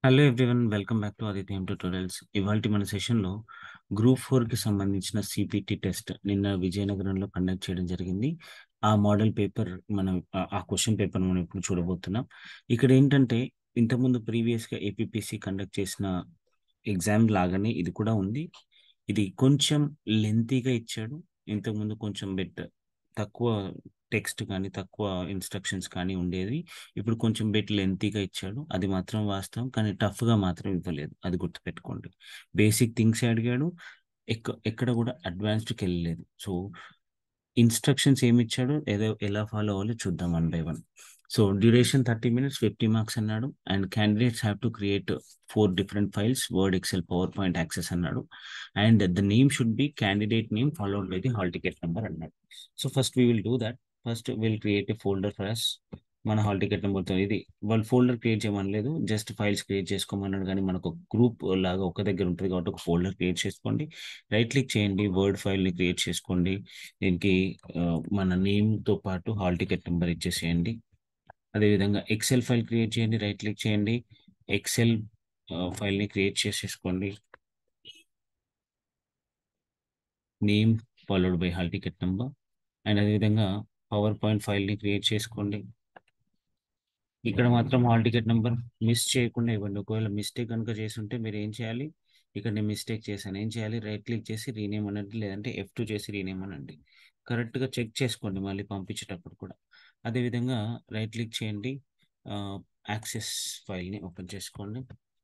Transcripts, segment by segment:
hello everyone welcome back to Adityam tutorials ఇవాళ మన సెషన్లో గ్రూప్ ఫోర్కి సంబంధించిన సిపిటి టెస్ట్ నిన్న విజయనగరంలో కండక్ట్ చేయడం జరిగింది ఆ మోడల్ పేపర్ మనం ఆ- ఆ క్వశ్చన్ పేపర్ మనం ఇప్పుడు చూడబోతున్నాం ఇక్కడ ఏంటంటే ఇంతకుముందు ప్రీవియస్గా ఏపీపీసీ కండక్ట్ చేసిన ఎగ్జామ్ లాగానే ఇది కూడా ఉంది ఇది కొంచెం లెంతీగా ఇచ్చాడు ఇంతకుముందు కొంచెం బెట్ తక్కువ టెక్స్ట్ కానీ తక్కువ ఇన్స్ట్రక్షన్స్ కానీ ఉండేది ఇప్పుడు కొంచెం బెట్ లెంతీగా ఇచ్చాడు అది మాత్రం వాస్తవం కానీ టఫ్గా మాత్రం ఇవ్వలేదు అది గుర్తుపెట్టుకోండి బేసిక్ థింగ్స్ అడిగాడు ఎక్క ఎక్కడ కూడా అడ్వాన్స్డ్కి వెళ్ళలేదు సో ఇన్స్ట్రక్షన్స్ ఏమి ఇచ్చాడో ఏదో ఎలా ఫాలో అవ్వాలో చూద్దాం one by one so duration thirty minutes fifty marks అన్నాడు and candidates have to create four different files word Excel power point access అన్నాడు and the name should be candidate name followed by the hall ticket number అన్నాడు so first we will do that first will create a folder for us మన hall ticket నెంబర్తో ఇది వాళ్ళు folder create చేయమనలేదు just files create చేసుకోమన్నాడు కానీ మనకు group లాగా ఒక దగ్గర ఉంటుంది కాబట్టి ఒక ఫోల్డర్ క్రియేట్ చేసుకోండి రైట్ క్లిక్ చేయండి వర్డ్ ఫైల్ని క్రియేట్ చేసుకోండి దీనికి ఆ, మన నేమ్తో పాటు హాల్ టికెట్ నెంబర్ ఇచ్చేసేయండి అదేవిధంగా ఎక్సెల్ ఫైల్ క్రియేట్ చేయండి రైట్ క్లిక్ చేయండి ఎక్సెల్ ఫైల్ని క్రియేట్ చేసేసుకోండి name followed by hall ticket number and అదేవిధంగా పవర్ పాయింట్ ఫైల్ని క్రియేట్ చేసుకోండి ఇక్కడ మాత్రం హాల్ టికెట్ నెంబర్ మిస్ చేయకుండా ఇవ్వండి ఒకవేళ మిస్టేక్ కనుక చేసి ఉంటే మీరు ఏం చేయాలి ఇక్కడ నేను మిస్టేక్ చేశాను ఏం చేయాలి రైట్ క్లిక్ చేసి రీనేమ్ అనండి లేదంటే ఎఫ్ టూ చేసి రీనేమ్ అనండి కరెక్ట్గా చెక్ చేసుకోండి మళ్ళీ పంపించేటప్పుడు కూడా అదేవిధంగా రైట్ క్లిక్ చేయండి యాక్సెస్ ఫైల్ని ఓపెన్ చేసుకోండి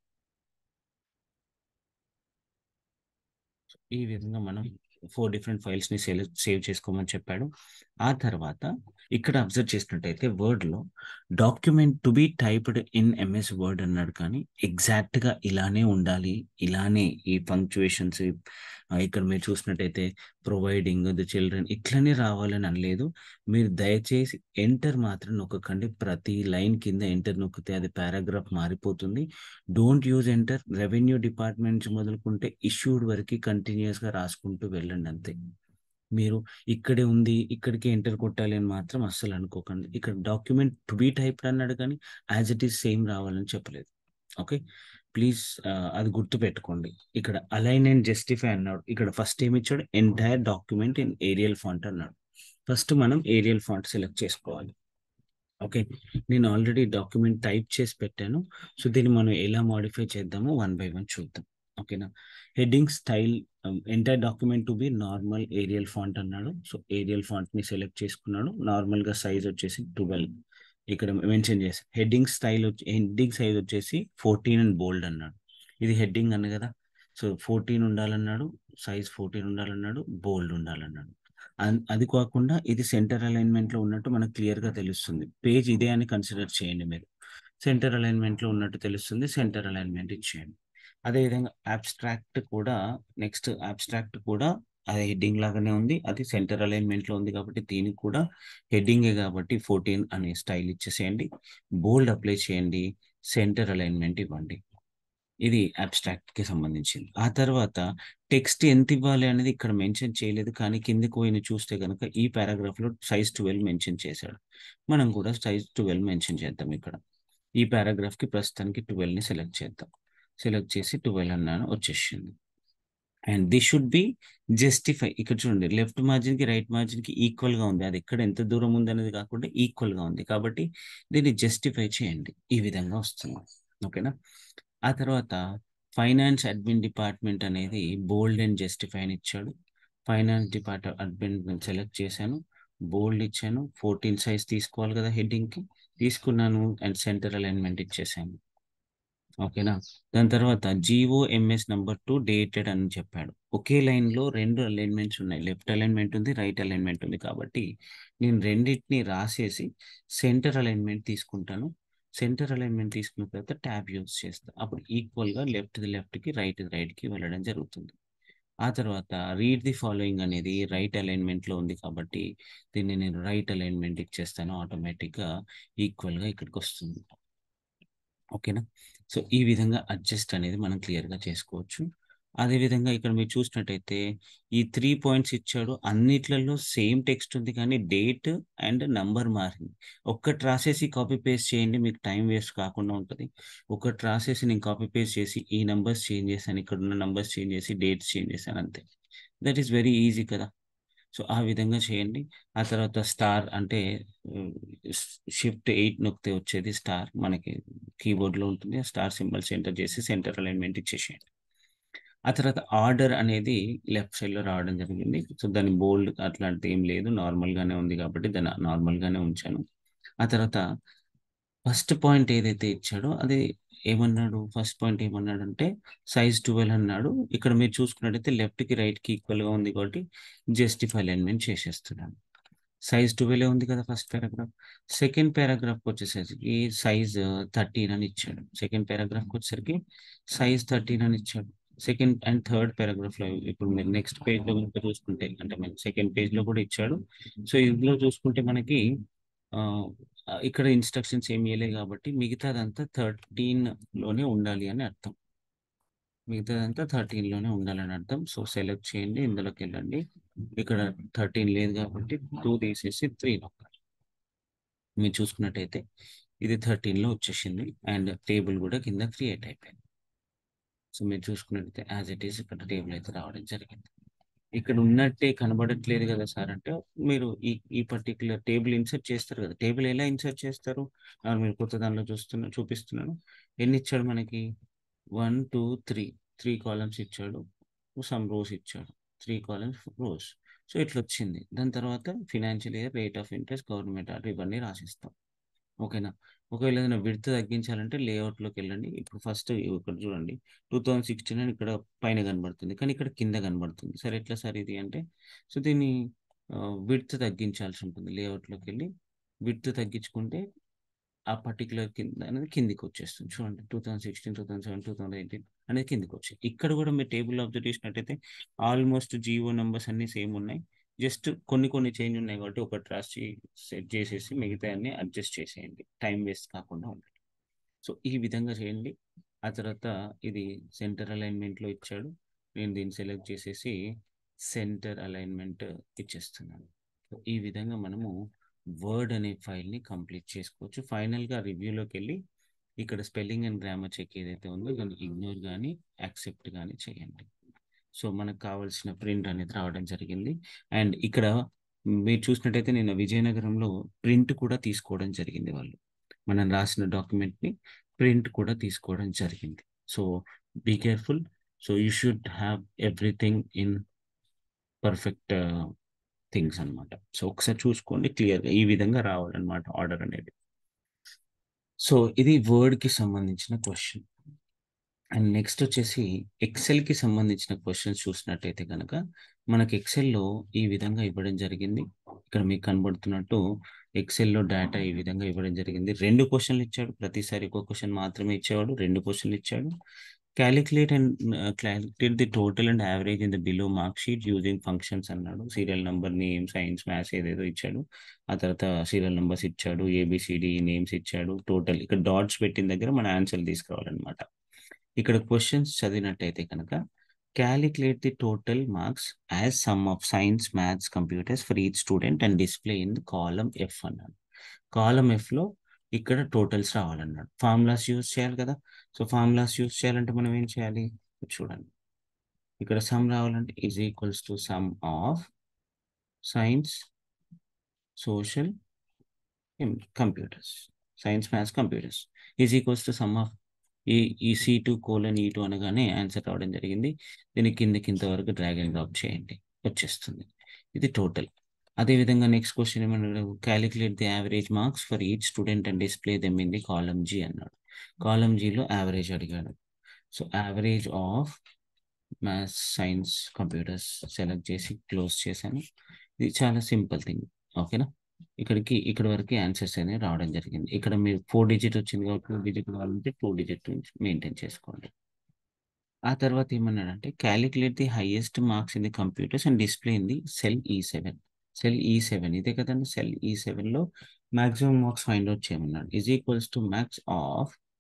ఈ విధంగా మనం ఫోర్ డిఫరెంట్ ఫైల్స్ ని సెలెక్ట్ సేవ్ చేసుకోమని చెప్పాడు ఆ తర్వాత ఇక్కడ అబ్జర్వ్ చేసినట్టయితే వర్డ్ లో document to be typed in MS word అన్నాడు కానీ ఎగ్జాక్ట్ గా ఇలానే ఉండాలి ఇలానే ఈ పంక్చువేషన్స్ ఇక్కడ మీరు చూసినట్టయితే ప్రొవైడింగ్ ద చిల్డ్రన్ ఇట్లనే రావాలని అనలేదు మీరు దయచేసి ఎంటర్ మాత్రం నొక్కకండి ప్రతి లైన్ కింద ఎంటర్ నొక్కితే అది పారాగ్రాఫ్ మారిపోతుంది don't use enter revenue department నుంచి మొదలుకుంటే ఇష్యూడ్ వరకు కంటిన్యూస్ గా రాసుకుంటూ వెళ్ళండి అంతే మీరు ఇక్కడే ఉంది ఇక్కడికి ఎంటర్ కొట్టాలి అని మాత్రం అస్సలు అనుకోకండి ఇక్కడ డాక్యుమెంట్ టు బీ టైప్డ్ అన్నాడు కానీ యాజ్ ఇట్ ఈస్ సేమ్ రావాలని చెప్పలేదు ఓకే ప్లీజ్ అది గుర్తు పెట్టుకోండి ఇక్కడ అలైన్ అండ్ జస్టిఫై అన్నాడు ఇక్కడ ఫస్ట్ ఏమి ఇచ్చాడు entire document in Arial font అన్నాడు ఫస్ట్ మనం ఏరియల్ ఫాంట్ సెలెక్ట్ చేసుకోవాలి ఓకే నేను ఆల్రెడీ డాక్యుమెంట్ టైప్ చేసి పెట్టాను సో దీన్ని మనం ఎలా మాడిఫై చేద్దామో వన్ బై వన్ చూద్దాం ఓకేనా heading style entire document to be normal Arial font అన్నాడు సో ఏరియల్ ఫాంట్ ని సెలెక్ట్ చేసుకున్నాడు నార్మల్ గా సైజ్ వచ్చేసి ట్వెల్వ్ ఇక్కడ మెన్షన్ చేశాను హెడ్డింగ్ స్టైల్ వచ్చి హెడ్డింగ్ సైజ్ వచ్చేసి ఫోర్టీన్ అండ్ బోల్డ్ అన్నాడు ఇది హెడ్డింగ్ అన్న కదా సో ఫోర్టీన్ ఉండాలన్నాడు సైజ్ ఫోర్టీన్ ఉండాలన్నాడు బోల్డ్ ఉండాలన్నాడు అన్- అది కాకుండా ఇది సెంటర్ అలైన్మెంట్ లో ఉన్నట్టు మనకు క్లియర్ గా తెలుస్తుంది పేజ్ ఇదే అని కన్సిడర్ చేయండి మీరు సెంటర్ అలైన్మెంట్ లో ఉన్నట్టు తెలుస్తుంది సెంటర్ అలైన్మెంట్ ఇచ్చేయండి అదేవిధంగా అబ్స్ట్రాక్ట్ కూడా నెక్స్ట్ అబ్స్ట్రాక్ట్ కూడా అది హెడ్డింగ్ లాగానే ఉంది అది సెంటర్ అలైన్మెంట్ లో ఉంది కాబట్టి దీనికి కూడా హెడ్డింగే కాబట్టి ఫోర్టీన్ అనే స్టైల్ ఇచ్చేసేయండి బోల్డ్ అప్లై చేయండి సెంటర్ అలైన్మెంట్ ఇవ్వండి ఇది అబ్స్ట్రాక్ట్ కి సంబంధించింది ఆ తర్వాత టెక్స్ట్ ఎంత ఇవ్వాలి అనేది ఇక్కడ మెన్షన్ చేయలేదు కానీ కిందకి పోయిన చూస్తే కనుక ఈ పారాగ్రాఫ్ లో సైజ్ ట్వెల్వ్ మెన్షన్ చేశాడు మనం కూడా సైజ్ ట్వెల్వ్ మెన్షన్ చేద్దాం ఇక్కడ ఈ పారాగ్రాఫ్ కి ప్రస్తుతానికి ట్వెల్వ్ ని సెలెక్ట్ చేద్దాం సెలెక్ట్ చేసి ట్వెల్వ్ అన్నాను వచ్చేసింది and this should be justify ఇక్కడ చూడండి లెఫ్ట్ మార్జిన్ కి రైట్ మార్జిన్ కి ఈక్వల్ గా ఉంది అది ఎక్కడ ఎంత దూరం ఉంది అనేది కాకుండా ఈక్వల్ గా ఉంది కాబట్టి దీన్ని జస్టిఫై చేయండి ఈ విధంగా వస్తుంది ఓకేనా ఆ తర్వాత ఫైనాన్స్ అడ్మిన్ డిపార్ట్మెంట్ అనేది బోల్డ్ అండ్ జస్టిఫై అని ఇచ్చాడు ఫైనాన్స్ డిపార్ట్ అడ్మిన్ సెలెక్ట్ చేశాను బోల్డ్ ఇచ్చాను ఫోర్టీన్ సైజ్ తీసుకోవాలి కదా హెడ్డింగ్ కి తీసుకున్నాను అండ్ సెంటర్ అలైన్మెంట్ ఇచ్చేసాను ఓకేనా దాని తర్వాత G O MS number two dated అని చెప్పాడు ఒకే లైన్ లో రెండు అలైన్మెంట్స్ ఉన్నాయి లెఫ్ట్ అలైన్మెంట్ ఉంది రైట్ అలైన్మెంట్ ఉంది కాబట్టి నేను రెండింటిని రాసేసి సెంటర్ అలైన్మెంట్ తీసుకుంటాను సెంటర్ అలైన్మెంట్ తీసుకున్న తర్వాత ట్యాబ్ యూజ్ చేస్తాను అప్పుడు ఈక్వల్ గా లెఫ్ట్ ది లెఫ్ట్ కి రైట్ ది రైట్ కి వెళ్ళడం జరుగుతుంది ఆ తర్వాత రీడ్ ది ఫాలోయింగ్ అనేది రైట్ అలైన్మెంట్ లో ఉంది కాబట్టి దీన్ని నేను రైట్ అలైన్మెంట్ ఇచ్చేస్తాను ఆటోమేటిక్ గా ఈక్వల్ గా ఇక్కడికి వస్తుంది ఓకేనా సో ఈ విధంగా అడ్జస్ట్ అనేది మనం క్లియర్ గా చేసుకోవచ్చు అదేవిధంగా ఇక్కడ మీరు చూసినట్టయితే ఈ త్రీ పాయింట్స్ ఇచ్చాడు అన్నిట్లలో సేమ్ టెక్స్ట్ ఉంది కానీ డేట్ అండ్ నంబర్ మారింది ఒక్కటి రాసేసి కాపీ పేస్ట్ చేయండి మీకు టైం వేస్ట్ కాకుండా ఉంటుంది ఒకటి రాసేసి నేను కాపీ పేస్ట్ చేసి ఈ నంబర్స్ చేంజ్ చేశాను ఇక్కడ ఉన్న నంబర్స్ చేంజ్ చేసి డేట్స్ చేంజ్ చేశాను అంతే దట్ ఈస్ వెరీ ఈజీ కదా సో ఆ విధంగా చేయండి ఆ తర్వాత స్టార్ అంటే షిఫ్ట్ ఎయిట్ నొక్కితే వచ్చేది స్టార్ మనకి కీబోర్డ్లో ఉంటుంది ఆ స్టార్ సింబల్స్ ఎంటర్ చేసి సెంటర్ అలైన్మెంట్ ఇచ్చేసేయండి ఆ తర్వాత ఆర్డర్ అనేది లెఫ్ట్ సైడ్లో రావడం జరిగింది సో దాని బోల్డ్ అట్లాంటిది ఏం లేదు నార్మల్గానే ఉంది కాబట్టి దాన్ని నార్మల్గానే ఉంచాను ఆ తర్వాత ఫస్ట్ పాయింట్ ఏదైతే ఇచ్చాడో అది ఏమన్నాడు ఫస్ట్ పాయింట్ ఏమన్నాడు అంటే సైజ్ ట్వెల్వ్ అన్నాడు ఇక్కడ మీరు చూసుకున్నట్టయితే లెఫ్ట్కి రైట్కి ఈక్వల్గా ఉంది కాబట్టి జస్టిఫై అలైన్మెంట్ చేసేస్తున్నాను సైజ్ ట్వెల్వ్ ఉంది కదా ఫస్ట్ పారాగ్రాఫ్ సెకండ్ పారాగ్రాఫ్కి వచ్చేసరికి సైజ్ థర్టీన్ అని ఇచ్చాడు సెకండ్ పారాగ్రాఫ్కి వచ్చేసరికి సైజ్ థర్టీన్ అని ఇచ్చాడు సెకండ్ అండ్ థర్డ్ పారాగ్రాఫ్లో ఇప్పుడు మీరు నెక్స్ట్ పేజ్లో కనుక చూసుకుంటే అంటే మనకి సెకండ్ పేజ్లో కూడా ఇచ్చాడు సో ఇందులో చూసుకుంటే మనకి ఆ, ఇక్కడ ఇన్స్ట్రక్షన్స్ ఏమి ఇవ్వలేదు కాబట్టి మిగతాదంతా థర్టీన్ లోనే ఉండాలి అని అర్థం మిగతాదంతా థర్టీన్ లోనే ఉండాలని అర్థం సో సెలెక్ట్ చేయండి ఇందులోకి వెళ్ళండి ఇక్కడ థర్టీన్ లేదు కాబట్టి టూ తీసేసి త్రీ నొక్కాలి మీరు చూసుకున్నట్టయితే ఇది థర్టీన్ లో వచ్చేసింది అండ్ టేబుల్ కూడా కింద క్రియేట్ అయిపోయింది సో మీరు చూసుకున్నట్టయితే యాజ్ ఇట్ ఈస్ ఇక్కడ టేబుల్ అయితే రావడం జరిగింది ఇక్కడ ఉన్నట్టే కనబడట్లేదు కదా సార్ అంటే మీరు ఈ ఈ పర్టికులర్ టేబుల్ ఇన్సర్ట్ చేస్తారు కదా టేబుల్ ఎలా ఇన్సర్ట్ చేస్తారు ఆ, మీరు కొత్త దానిలో చూస్తున్నా చూపిస్తున్నాను ఎన్ని ఇచ్చాడు మనకి one two three three columns ఇచ్చాడు సమ్ రోస్ ఇచ్చాడు త్రీ కాలమ్స్ రోస్ సో ఇట్లా వచ్చింది దాని తర్వాత financial year rate of interest government order ఇవన్నీ రాసిస్తాం ఓకేనా ఒకవేళ ఏదైనా విడత తగ్గించాలంటే లేఅవుట్లోకి వెళ్ళండి ఇప్పుడు ఫస్ట్ ఇక్కడ చూడండి టూ థౌజండ్ సిక్స్టీన్ అని ఇక్కడ పైన కనబడుతుంది కానీ ఇక్కడ కింద కనబడుతుంది సరే ఎట్లా సార్ ఇది అంటే సో దీన్ని విడత తగ్గించాల్సి ఉంటుంది లేఅవుట్లోకి వెళ్ళి విడత తగ్గించుకుంటే ఆ పర్టికులర్ కింద అనేది కిందికి వచ్చేస్తుంది చూడండి two thousand sixteen two thousand seven two thousand eighteen అనేది కిందికి వచ్చాయి ఇక్కడ కూడా మీరు టేబుల్ అబ్జర్వ్ చేసినట్టయితే ఆల్మోస్ట్ జియో నెంబర్స్ అన్ని సేమ్ ఉన్నాయి జస్ట్ కొన్ని కొన్ని చేంజ్ ఉన్నాయి కాబట్టి ఒకటి రాసి సెట్ చేసేసి మిగతా అన్ని అడ్జస్ట్ చేసేయండి టైం వేస్ట్ కాకుండా ఉండాలి సో ఈ విధంగా చేయండి ఆ తర్వాత ఇది సెంటర్ అలైన్మెంట్లో ఇచ్చాడు నేను దీన్ని సెలెక్ట్ చేసేసి సెంటర్ అలైన్మెంట్ ఇచ్చేస్తున్నాను సో ఈ విధంగా మనము వర్డ్ అనే ఫైల్ని కంప్లీట్ చేసుకోవచ్చు ఫైనల్గా రివ్యూలోకి వెళ్ళి ఇక్కడ స్పెల్లింగ్ అండ్ గ్రామర్ చెక్ ఏదైతే ఉందో దాన్ని ఇగ్నోర్ కానీ యాక్సెప్ట్ కానీ చేయండి సో మనకు కావాల్సిన ప్రింట్ అనేది రావడం జరిగింది అండ్ ఇక్కడ మీరు చూసినట్టయితే నేను విజయనగరంలో ప్రింట్ కూడా తీసుకోవడం జరిగింది వాళ్ళు మనం రాసిన డాక్యుమెంట్ని ప్రింట్ కూడా తీసుకోవడం జరిగింది so be careful so you should have everything in perfect things అన్నమాట సో ఒకసారి చూసుకోండి క్లియర్గా ఈ విధంగా రావాలన్నమాట ఆర్డర్ అనేది సో ఇది వర్డ్కి సంబంధించిన క్వశ్చన్ అండ్ నెక్స్ట్ వచ్చేసి ఎక్సెల్కి సంబంధించిన క్వశ్చన్స్ చూసినట్టయితే కనుక మనకి ఎక్సెల్లో ఈ విధంగా ఇవ్వడం జరిగింది ఇక్కడ మీకు కనబడుతున్నట్టు ఎక్సెల్లో డేటా ఈ విధంగా ఇవ్వడం జరిగింది రెండు క్వశ్చన్లు ఇచ్చాడు ప్రతిసారి ఒక క్వశ్చన్ మాత్రమే ఇచ్చేవాడు రెండు క్వశ్చన్లు ఇచ్చాడు calculate and calculate the total and average in the below mark sheet using functions అన్నాడు serial number name science maths ఏదేదో ఇచ్చాడు ఆ తర్వాత సీరియల్ నెంబర్స్ ఇచ్చాడు ఏబిసిడి నేమ్స్ ఇచ్చాడు టోటల్ ఇక్కడ డాట్స్ పెట్టిన దగ్గర మన ఆన్సర్ తీసుకురావాలన్నమాట ఇక్కడ క్వశ్చన్స్ చదివినట్టయితే కనుక calculate the total marks as sum of science maths computers for each student and display in column F అన్నాడు కాలం ఎఫ్లో ఇక్కడ టోటల్స్ రావాలన్నాడు ఫార్ములాస్ యూజ్ చేయాలి కదా సో ఫార్ములాస్ యూజ్ చేయాలంటే మనం ఏం చేయాలి చూడండి ఇక్కడ సమ్ రావాలంటే is equals to sum of science social computers science maths computers is equals to sum of ఈ ఈ C two colon E two అనగానే ఆన్సర్ రావడం జరిగింది దీని కింద కింద వరకు డ్రాగ్ అండ్ డ్రాప్ చేయండి వచ్చేస్తుంది ఇది టోటల్ అదేవిధంగా నెక్స్ట్ క్వశ్చన్ ఏమన్నాడు calculate the average marks for each student and display them in the column G అన్నాడు కాలం జీలో యావరేజ్ అడిగాడు so average of maths science computers select చేసి క్లోజ్ చేశాను ఇది చాలా సింపుల్ థింగ్ ఓకేనా ఇక్కడికి ఇక్కడ వరకు ఆన్సర్స్ అనేవి రావడం జరిగింది ఇక్కడ మీరు ఫోర్ డిజిట్ వచ్చింది కాబట్టి టూ డిజిట్ కావాలంటే టూ డిజిట్ మెయింటైన్ చేసుకోండి ఆ తర్వాత ఏమన్నాడంటే calculate the highest marks in the computers and display in the cell E seven cell E seven ఇదే కదండి సెల్ ఈ సెవెన్లో మాక్సిమం మార్క్స్ ఫైండ్ అవుట్ చేయమన్నాడు is equals to max of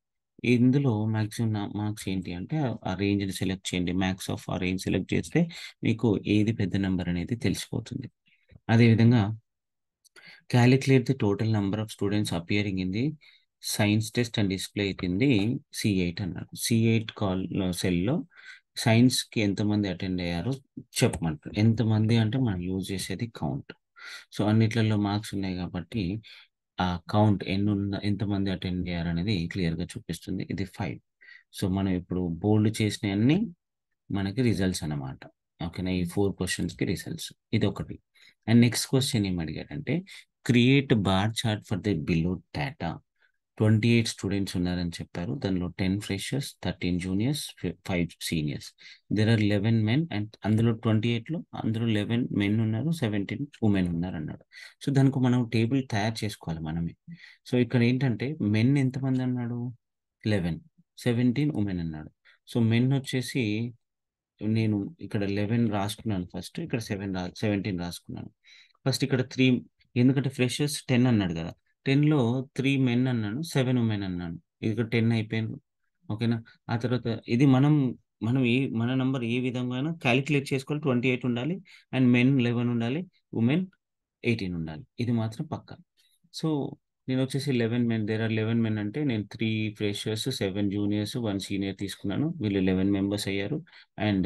ఇందులో maximum marks ఏంటి అంటే ఆ రేంజ్ని సెలెక్ట్ చేయండి మ్యాక్స్ ఆఫ్ ఆ రేంజ్ సెలెక్ట్ చేస్తే మీకు ఏది పెద్ద నెంబర్ అనేది తెలిసిపోతుంది అదేవిధంగా calculate the total number of students appearing in the science test and display in the C eight అన్నారు సి ఎయిట్ కాల్ సెల్లో సైన్స్కి ఎంతమంది అటెండ్ అయ్యారో చెప్పమంటారు ఎంతమంది అంటే మనం యూజ్ చేసేది కౌంట్ సో అన్నిట్లలో మార్క్స్ ఉన్నాయి కాబట్టి ఆ కౌంట్ ఎన్ని ఉన్న ఎంతమంది అటెండ్ అయ్యారు అనేది క్లియర్గా చూపిస్తుంది ఇది ఫైవ్ సో మనం ఇప్పుడు బోల్డ్ చేసిన అన్ని మనకి రిజల్ట్స్ అన్నమాట ఓకేనా ఈ ఫోర్ క్వశ్చన్స్కి రిజల్ట్స్ ఇది ఒకటి అండ్ నెక్స్ట్ క్వశ్చన్ ఏం అడిగాడంటే create bar chart for the below data twenty eight students ఉన్నారని చెప్పారు దానిలో ten freshers thirteen juniors five seniors there are eleven men and అందులో ట్వంటీ ఎయిట్లో అందులో లెవెన్ మెన్ ఉన్నారు సెవెంటీన్ ఉమెన్ ఉన్నారు అన్నాడు సో దానికి మనం టేబుల్ తయారు చేసుకోవాలి మనమే సో ఇక్కడ ఏంటంటే మెన్ ఎంతమంది అన్నాడు లెవెన్ సెవెంటీన్ ఉమెన్ అన్నాడు సో మెన్ వచ్చేసి నేను ఇక్కడ లెవెన్ రాసుకున్నాను ఫస్ట్ ఇక్కడ సెవెన్ రా సెవెంటీన్ రాసుకున్నాను ఫస్ట్ ఇక్కడ త్రీ ఎందుకంటే ఫ్రెషర్స్ టెన్ అన్నాడు కదా టెన్లో త్రీ మెన్ అన్నాను సెవెన్ ఉమెన్ అన్నాను ఇది టెన్ అయిపోయింది ఓకేనా ఆ తర్వాత ఇది మనం మనం ఏ మన నంబర్ ఏ విధంగా అయినా క్యాలిక్యులేట్ చేసుకోవాలి ట్వంటీ ఎయిట్ ఉండాలి అండ్ మెన్ లెవెన్ ఉండాలి ఉమెన్ ఎయిటీన్ ఉండాలి ఇది మాత్రం పక్కా సో నేను వచ్చేసి eleven men there are eleven men అంటే నేను three freshers seven juniors one senior తీసుకున్నాను వీళ్ళు లెవెన్ మెంబర్స్ అయ్యారు అండ్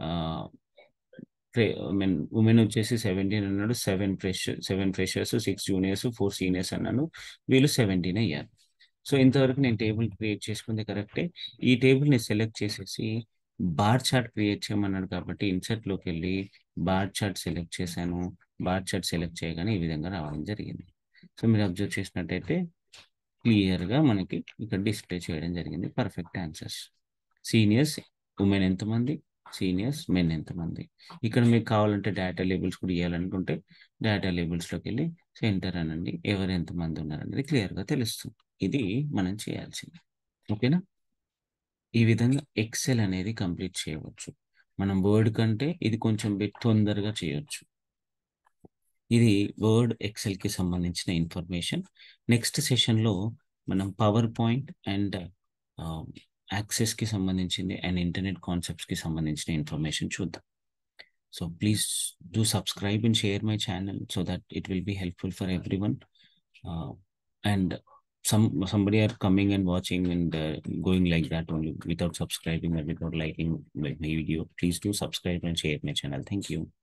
మెన్ ఉమెన్ వచ్చేసి సెవెంటీన్ అన్నాడు seven fresh seven freshers six juniors four seniors అన్నాను వీళ్ళు సెవెంటీన్ అయ్యారు సో ఇంతవరకు నేను టేబుల్ క్రియేట్ చేసుకుంది కరెక్టే ఈ టేబుల్ని సెలెక్ట్ చేసేసి బార్ చార్ట్ క్రియేట్ చేయమన్నాడు కాబట్టి ఇన్సర్ట్లోకి వెళ్ళి బార్ చార్ట్ సెలెక్ట్ చేశాను బార్ చార్ట్ సెలెక్ట్ చేయగానే ఈ విధంగా రావడం జరిగింది సో మీరు అబ్జర్వ్ చేసినట్టయితే క్లియర్గా మనకి ఇక్కడ డిస్ప్లే చేయడం జరిగింది పర్ఫెక్ట్ ఆన్సర్స్ సీనియర్స్ ఉమెన్ ఎంతమంది సీనియర్స్ మెన్ ఎంతమంది ఇక్కడ మీకు కావాలంటే డేటా లేబుల్స్ కూడా ఇవ్వాలనుకుంటే డేటా లేబుల్స్లోకి వెళ్ళి సెంటర్ అనండి ఎవరు ఎంతమంది ఉన్నారనేది క్లియర్గా తెలుస్తుంది ఇది మనం చేయాల్సింది ఓకేనా ఈ విధంగా ఎక్సెల్ అనేది కంప్లీట్ చేయవచ్చు మనం వర్డ్ కంటే ఇది కొంచెం బిట్ తొందరగా చేయొచ్చు ఇది వర్డ్ ఎక్సెల్కి సంబంధించిన ఇన్ఫర్మేషన్ నెక్స్ట్ సెషన్లో మనం పవర్ పాయింట్ అండ్ యాక్సెస్కి సంబంధించింది అండ్ ఇంటర్నెట్ కాన్సెప్ట్స్కి సంబంధించిన ఇన్ఫర్మేషన్ చూద్దాం so please do subscribe and share my channel so that it will be helpful for everyone and some somebody are coming and watching and uh, going like that only without subscribing or without liking like my video please do subscribe and share my channel thank you